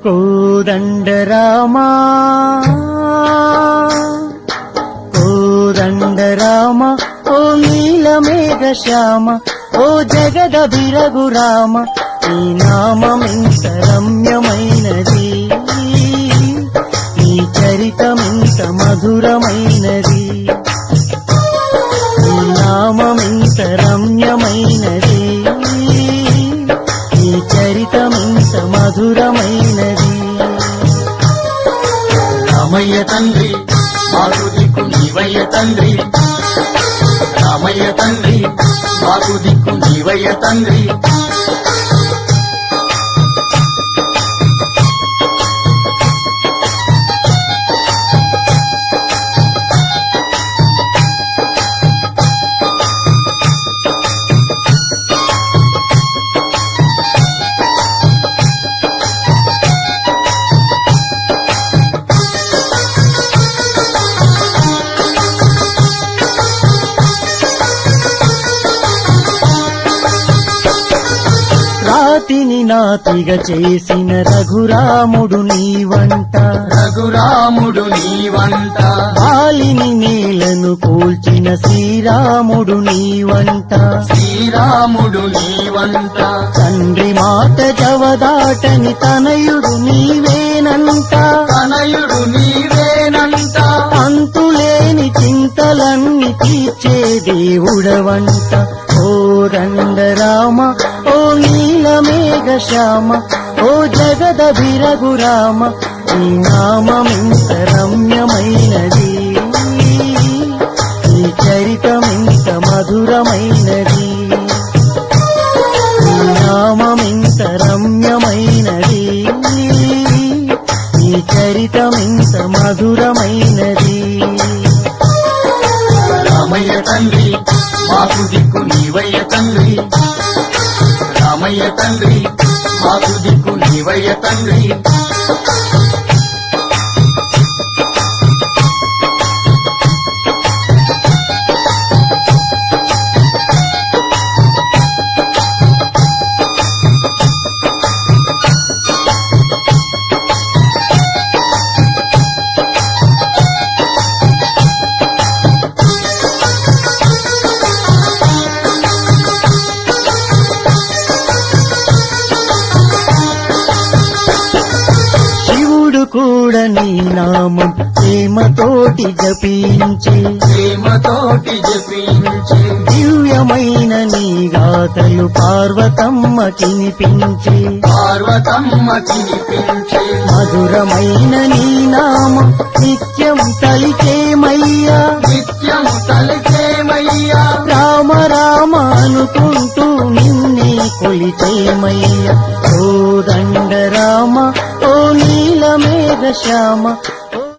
కోదండ రామా కోదండ రామ ఓ నీలమేఘ శ్యామ ఓ జగద బిరగు రామ ఈ నామమింత రమ్యమైనది ఈ చరితమింత మధురమైనది ఈ నామమింత రమ్యమైనది ఈ చరితమింత మధురమైనది రామయ్య తండ్రి మాకు దిక్కు నీవయ్య తండ్రి రామయ్య తండ్రి మాకు దిక్కు నీవయ్య తండ్రి రాతిని నాతిగా చేసిన రఘురాముడు నీ వంట రఘురాముడు నీ వంట బాలిని నేలను కూల్చిన శ్రీరాముడు నీ వంట శ్రీరాముడు నీ వంట తండ్రి మాట జవదాటని తనయుడు నీవేనంట తనయుడు నీవేనంట అంతులేని చింతలన్నీ తీర్చే దేవుడవంట ఓ రండ రామ ఓ నీలమేఘ శ్యామ ఓ జగద బిరగు రామ ఈ నామమింత రమ్యమైనది ఈ చరితమింత మధురమైనది ఈ నామమింత రమ్యమైనది ఈ చరితమింత మధురమైనది రామయ్య తండ్రి మాకు దిక్కు నీవయ్య తండ్రి రామయ్య తండ్రి మాకు దిక్కు నీవయ్య తండ్రి శివుడు కూడా నీ నామం ప్రేమతోటి జపించి ప్రేమతోటి జపించి దివ్యమైన నీ గాథలు పార్వతమ్మ కినిపించి పార్వతమ్మ తినిపించి మధురమైన నీ నామం నిత్యం తలిచేమయ్యా నిత్యం తలచేమయ్యా రామ రామ అనుకుంటూ నిన్నే కొలిచేమయ్యా ఓ దండ రామ ఓ నీలమేఘ శ్యామ